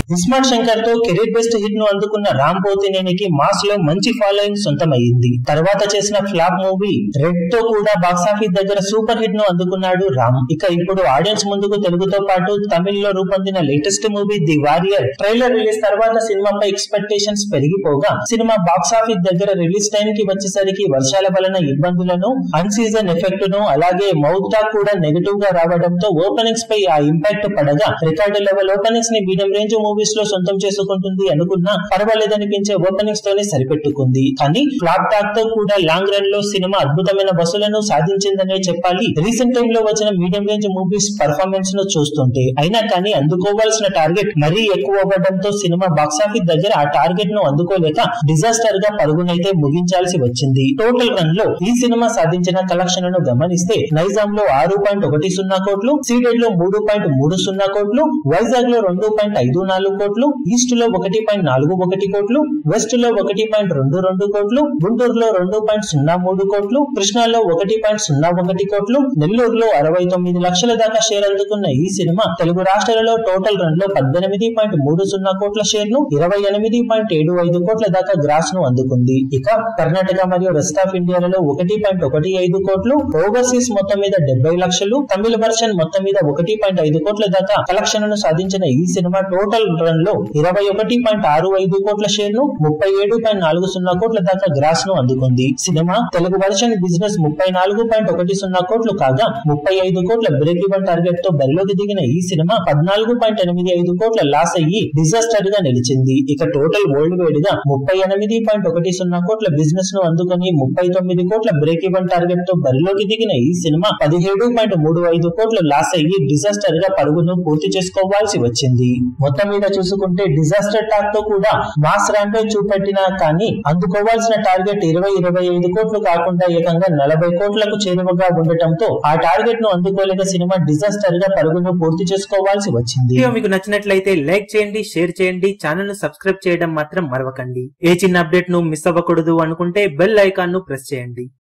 ఇస్మార్ట్ శంకర్ తో career best hit ను అందుకున్న రామ్ పోతినేనికి మాస్ లో మంచి ఫాలోయింగ్ సొంతమైంది తర్వాత చేసిన ఫ్లాప్ మూవీ రెడ్ తో కూడా బాక్సాఫీస్ దగ్గర సూపర్ హిట్ ను అందుకున్నాడు రామ్ ఇక ఇప్పుడు ఆడియన్స్ ముందుకు తెలుగుతో పాటు తమిళ్ లో రూపొందిన latest movie The Warrior trailer release తర్వాత సినిమాపై ఎక్స్పెక్టేషన్స్ పెరిగిపోగా సినిమా బాక్సాఫీస్ దగ్గర రిలీజ్ టైం కి వచ్చేసరికి వర్షాల వలన ఇబ్బందులను అన్ సీజన్ ఎఫెక్ట్ ను అలాగే మౌత్ టాక్ కూడా నెగటివ్ గా రావడంతో ఓపెనింగ్స్ పై ఆ ఇంపాక్ట్ పడగా రికార్డు లెవెల్ ఓపెనింగ్స్ ని మీడియం రేంజ్ మూవీస్ లో సొంతం చేసుకుంటుంది అనుకున్నా పర్వాలేదనిపించే ఓపెనింగ్స్ తోనే సరిపెట్టుకుంది కానీ ఫ్లాప్ టాక్ తో కూడా లాంగ్ రన్ లో సినిమా అద్భుతమైన వసూలను సాధించిందనే చెప్పాలి రీసెంట్ టైమ్ లో వచ్చిన మీడియం రేంజ్ మూవీస్ పర్ఫార్మెన్స్ ను చూస్తుంటే అయినా కానీ అందుకోవాల్సిన టార్గెట్ మరీ ఎక్కువ అవ్వడంతో సినిమా బాక్సాఫీస్ దగ్గర ఆ టార్గెట్ ను అందుకోలేక డిజాస్టర్ గా పరుగునైతే ముగించాల్సి వచ్చింది టోటల్ రన్ లో ఈ సినిమా సాధించిన కలెక్షన్ ను గమనిస్తే నైజాం లో ఆరు పాయింట్ ఒకటి సున్నా కోట్లు సీడెడ్ లో మూడు పాయింట్ మూడు సున్నా కోట్లు వైజాగ్ లో రెండు పాయింట్ ఐదు నాలుగు కోట్లు ఈస్ట్ లో ఒకటి పాయింట్ నాలుగు ఒకటి కోట్లు వెస్ట్ లో ఒకటి పాయింట్ రెండు రెండు కోట్లు గుంటూరులో రెండు పాయింట్ సున్నా మూడు కోట్లు కృష్ణాలో ఒకటి పాయింట్ సున్నా ఒకటి కోట్లు నెల్లూరులో అరవై తొమ్మిది లక్షల దాకా షేర్ అందుకున్న ఈ సినిమా తెలుగు రాష్ట్రాలలో టోటల్ రన్ లో పద్దెనిమిది పాయింట్ మూడు సున్నా కోట్ల షేర్ ను ఇరవై ఎనిమిది పాయింట్ ఏడు ఐదు కోట్ల దాకా గ్రాస్ ను అందుకుంది ఇక కర్ణాటక మరియు రెస్ట్ ఆఫ్ ఇండియాలలో ఒకటి పాయింట్ ఒకటి ఐదు కోట్లు ఓవర్సీస్ మొత్తం మీద డెబ్బై లక్షలు తమిళ వర్షన్ మొత్తం మీద ఒకటి పాయింట్ ఐదు కోట్ల దాకా కలెక్షన్ ను సాధించిన ఈ సినిమా టోటల్ రన్ లో ఇరవై ఒకటి పాయింట్ ఆరు ఐదు కోట్ల షేర్ ను ముప్పై ఏడు పాయింట్ నాలుగు సున్నా కోట్ల దాకా గ్రాస్ ను అందుకుంది సినిమా తెలుగు వర్షన్ బిజినెస్ ముప్పై నాలుగు పాయింట్ ఒకటి సున్నా కోట్లు కాగా ముప్పై ఐదు కోట్ల బ్రేక్ ఈవెన్ టార్గెట్ తో బరిలోకి దిగిన ఈ సినిమా పద్నాలుగు పాయింట్ ఎనిమిది ఐదు కోట్ల లాస్ అయ్యి డిజాస్టర్ గా నిలిచింది ఇక టోటల్ వరల్డ్ వైడ్ గా ముప్పై ఎనిమిది పాయింట్ ఒకటి సున్నా కోట్ల బిజినెస్ ను అందుకుని ముప్పై తొమ్మిది కోట్ల బ్రేక్ ఈవెన్ టార్గెట్ తో బరిలోకి దిగిన ఈ సినిమా పదిహేడు పాయింట్ మూడు ఐదు కోట్ల లాస్ అయ్యి డిజాస్టర్ గా పరుగును పూర్తి చేసుకోవాల్సి వచ్చింది మొత్తం మీద చూసుకుంటే డిజాస్టర్ టాక్ తో కూడా మాస్ ర్యాంపే చూపెట్టినా కానీ అందుకోవాల్సిన టార్గెట్ ఇరవై ఇరవై ఐదు కోట్లు కాకుండా ఏకంగా నలభై కోట్లకు చేరువగా ఉండటంతో ఆ టార్గెట్ ను అందుకోలేక సినిమా డిజాస్టర్ గా పరుగును పూర్తి చేసుకోవాల్సి వచ్చింది వీడియో మీకు నచ్చినట్లయితే లైక్ చేయండి షేర్ చేయండి ఛానల్ ను సబ్స్క్రైబ్ చేయడం మాత్రం మరవకండి ఏ చిన్న అప్డేట్ ను మిస్ అవ్వకూడదు అనుకుంటే బెల్ ఐకాన్ ను ప్రెస్ చేయండి